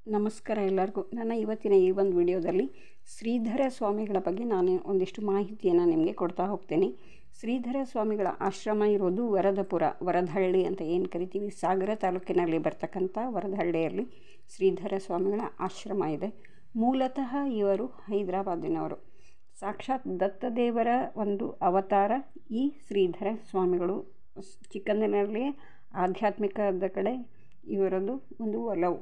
ನಮಸ್ಕಾರ ಎಲ್ಲರಿಗೂ ನನ್ನ ಇವತ್ತಿನ ಈ ಒಂದು ವಿಡಿಯೋದಲ್ಲಿ ಶ್ರೀಧರ ಸ್ವಾಮಿಗಳ ಬಗ್ಗೆ ನಾನು ಒಂದಿಷ್ಟು ಮಾಹಿತಿಯನ್ನು ನಿಮಗೆ ಕೊಡ್ತಾ ಹೋಗ್ತೇನೆ ಶ್ರೀಧರ ಸ್ವಾಮಿಗಳ ಆಶ್ರಮ ಇರೋದು ವರದಪುರ ವರದಹಳ್ಳಿ ಅಂತ ಏನು ಕರಿತೀವಿ ಸಾಗರ ತಾಲೂಕಿನಲ್ಲಿ ಬರ್ತಕ್ಕಂಥ ವರದಹಳ್ಳಿಯಲ್ಲಿ ಶ್ರೀಧರ ಸ್ವಾಮಿಗಳ ಆಶ್ರಮ ಇದೆ ಮೂಲತಃ ಇವರು ಹೈದರಾಬಾದಿನವರು ಸಾಕ್ಷಾತ್ ದತ್ತದೇವರ ಒಂದು ಅವತಾರ ಈ ಶ್ರೀಧರ ಸ್ವಾಮಿಗಳು ಚಿಕ್ಕಂದಿನಲ್ಲಿಯೇ ಆಧ್ಯಾತ್ಮಿಕದ ಕಡೆ ಇವರದ್ದು ಒಂದು ಒಲವು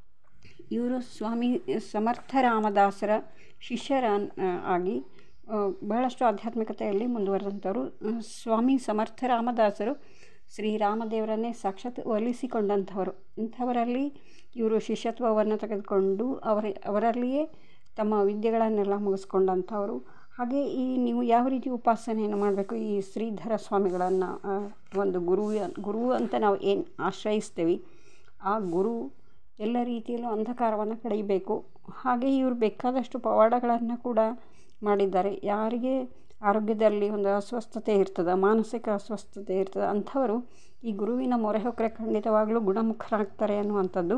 ಇವರು ಸ್ವಾಮಿ ಸಮರ್ಥ ರಾಮದಾಸರ ಶಿಷ್ಯರ ಆಗಿ ಬಹಳಷ್ಟು ಆಧ್ಯಾತ್ಮಿಕತೆಯಲ್ಲಿ ಮುಂದುವರೆದಂಥವರು ಸ್ವಾಮಿ ಸಮರ್ಥ ರಾಮದಾಸರು ಶ್ರೀರಾಮದೇವರನ್ನೇ ಸಾಕ್ಷಾತ್ ಒಲಿಸಿಕೊಂಡಂಥವರು ಇಂಥವರಲ್ಲಿ ಇವರು ಶಿಷ್ಯತ್ವವನ್ನು ತೆಗೆದುಕೊಂಡು ಅವರ ಅವರಲ್ಲಿಯೇ ತಮ್ಮ ವಿದ್ಯೆಗಳನ್ನೆಲ್ಲ ಮುಗಿಸ್ಕೊಂಡಂಥವರು ಹಾಗೆ ಈ ನೀವು ಯಾವ ರೀತಿ ಉಪಾಸನೆಯನ್ನು ಮಾಡಬೇಕು ಈ ಶ್ರೀಧರ ಸ್ವಾಮಿಗಳನ್ನು ಒಂದು ಗುರು ಗುರು ಅಂತ ನಾವು ಏನು ಆಶ್ರಯಿಸ್ತೇವೆ ಆ ಗುರು ಎಲ್ಲ ರೀತಿಯಲ್ಲೂ ಅಂಧಕಾರವನ್ನು ಕಡಿಬೇಕು ಹಾಗೆ ಇವರು ಬೇಕಾದಷ್ಟು ಪವಾಡಗಳನ್ನು ಕೂಡ ಮಾಡಿದ್ದಾರೆ ಯಾರಿಗೆ ಆರೋಗ್ಯದಲ್ಲಿ ಒಂದು ಅಸ್ವಸ್ಥತೆ ಇರ್ತದೆ ಮಾನಸಿಕ ಅಸ್ವಸ್ಥತೆ ಇರ್ತದೆ ಅಂಥವರು ಈ ಗುರುವಿನ ಮೊರೆ ಹೊಕ್ಕರೆ ಖಂಡಿತವಾಗಲೂ ಗುಣಮುಖರಾಗ್ತಾರೆ ಅನ್ನುವಂಥದ್ದು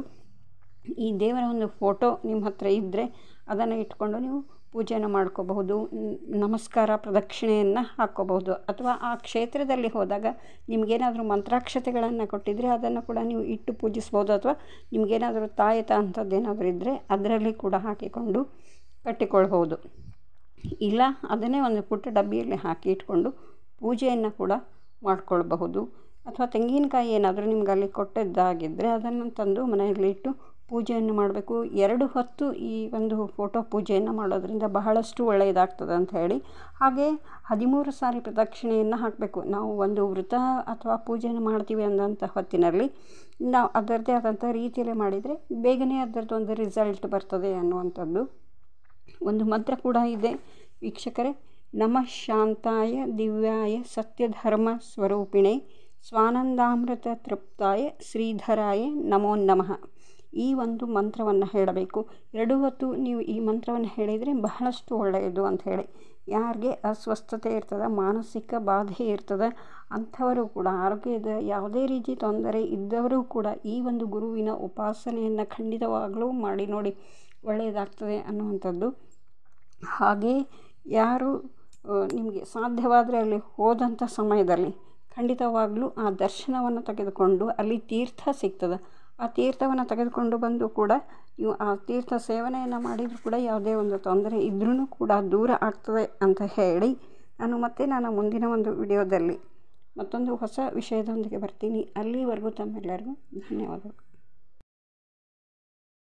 ಈ ದೇವರ ಒಂದು ಫೋಟೋ ನಿಮ್ಮ ಹತ್ರ ಇದ್ದರೆ ಅದನ್ನು ಇಟ್ಕೊಂಡು ನೀವು ಪೂಜೆಯನ್ನು ಮಾಡ್ಕೋಬಹುದು ನಮಸ್ಕಾರ ಪ್ರದಕ್ಷಿಣೆಯನ್ನು ಹಾಕ್ಕೋಬಹುದು ಅಥವಾ ಆ ಕ್ಷೇತ್ರದಲ್ಲಿ ಹೋದಾಗ ನಿಮಗೇನಾದರೂ ಮಂತ್ರಾಕ್ಷತೆಗಳನ್ನು ಕೊಟ್ಟಿದ್ದರೆ ಅದನ್ನು ಕೂಡ ನೀವು ಇಟ್ಟು ಪೂಜಿಸ್ಬೋದು ಅಥವಾ ನಿಮಗೇನಾದರೂ ತಾಯತ ಅಂಥದ್ದು ಏನಾದರೂ ಇದ್ದರೆ ಅದರಲ್ಲಿ ಕೂಡ ಹಾಕಿಕೊಂಡು ಕಟ್ಟಿಕೊಳ್ಬೋದು ಇಲ್ಲ ಅದನ್ನೇ ಒಂದು ಪುಟ್ಟ ಡಬ್ಬಿಯಲ್ಲಿ ಹಾಕಿ ಇಟ್ಕೊಂಡು ಪೂಜೆಯನ್ನು ಕೂಡ ಮಾಡ್ಕೊಳ್ಬಹುದು ಅಥವಾ ತೆಂಗಿನಕಾಯಿ ಏನಾದರೂ ನಿಮ್ಗೆ ಅಲ್ಲಿ ಕೊಟ್ಟಿದ್ದಾಗಿದ್ದರೆ ಅದನ್ನು ತಂದು ಮನೆಯಲ್ಲಿ ಇಟ್ಟು ಪೂಜೆಯನ್ನು ಮಾಡಬೇಕು ಎರಡು ಹೊತ್ತು ಈ ಒಂದು ಫೋಟೋ ಪೂಜೆಯನ್ನು ಮಾಡೋದರಿಂದ ಬಹಳಷ್ಟು ಒಳ್ಳೆಯದಾಗ್ತದೆ ಅಂತ ಹೇಳಿ ಹಾಗೆ ಹದಿಮೂರು ಸಾರಿ ಪ್ರದಕ್ಷಿಣೆಯನ್ನು ಹಾಕಬೇಕು ನಾವು ಒಂದು ವೃತ ಅಥವಾ ಪೂಜೆಯನ್ನು ಮಾಡ್ತೀವಿ ಅಂದಂಥ ಹೊತ್ತಿನಲ್ಲಿ ನಾವು ಅದರದ್ದೇ ಆದಂಥ ರೀತಿಯಲ್ಲೇ ಮಾಡಿದರೆ ಬೇಗನೆ ಅದರದ್ದು ಒಂದು ರಿಸಲ್ಟ್ ಬರ್ತದೆ ಅನ್ನುವಂಥದ್ದು ಒಂದು ಮಂತ್ರ ಕೂಡ ಇದೆ ವೀಕ್ಷಕರೇ ನಮಃ ಶಾಂತಾಯ ದಿವ್ಯಾಯ ಸತ್ಯಧರ್ಮ ಸ್ವರೂಪಿಣೆ ಸ್ವಾನಂದಾಮೃತ ತೃಪ್ತಾಯ ಶ್ರೀಧರಾಯ ನಮೋ ನಮಃ ಈ ಒಂದು ಮಂತ್ರವನ್ನು ಹೇಳಬೇಕು ಎರಡು ಹೊತ್ತು ನೀವು ಈ ಮಂತ್ರವನ್ನು ಹೇಳಿದರೆ ಬಹಳಷ್ಟು ಒಳ್ಳೆಯದು ಅಂತ ಹೇಳಿ ಯಾರಿಗೆ ಅಸ್ವಸ್ಥತೆ ಇರ್ತದೆ ಮಾನಸಿಕ ಬಾಧೆ ಇರ್ತದೆ ಅಂಥವರು ಕೂಡ ಆರೋಗ್ಯದ ಯಾವುದೇ ರೀತಿ ತೊಂದರೆ ಇದ್ದವರು ಕೂಡ ಈ ಒಂದು ಗುರುವಿನ ಉಪಾಸನೆಯನ್ನು ಖಂಡಿತವಾಗಲೂ ಮಾಡಿ ನೋಡಿ ಒಳ್ಳೆಯದಾಗ್ತದೆ ಅನ್ನುವಂಥದ್ದು ಹಾಗೆ ಯಾರು ನಿಮಗೆ ಸಾಧ್ಯವಾದರೆ ಅಲ್ಲಿ ಹೋದಂಥ ಸಮಯದಲ್ಲಿ ಖಂಡಿತವಾಗಲೂ ಆ ದರ್ಶನವನ್ನು ತೆಗೆದುಕೊಂಡು ಅಲ್ಲಿ ತೀರ್ಥ ಸಿಗ್ತದೆ ಆ ತೀರ್ಥವನ್ನು ತೆಗೆದುಕೊಂಡು ಬಂದು ಕೂಡ ನೀವು ಆ ತೀರ್ಥ ಸೇವನೆಯನ್ನು ಮಾಡಿದರೂ ಕೂಡ ಯಾವುದೇ ಒಂದು ತೊಂದರೆ ಇದ್ರೂ ಕೂಡ ದೂರ ಆಗ್ತದೆ ಅಂತ ಹೇಳಿ ನಾನು ಮತ್ತೆ ನಾನು ಮುಂದಿನ ಒಂದು ವಿಡಿಯೋದಲ್ಲಿ ಮತ್ತೊಂದು ಹೊಸ ವಿಷಯದೊಂದಿಗೆ ಬರ್ತೀನಿ ಅಲ್ಲಿವರೆಗೂ ತಮ್ಮೆಲ್ಲರಿಗೂ ಧನ್ಯವಾದಗಳು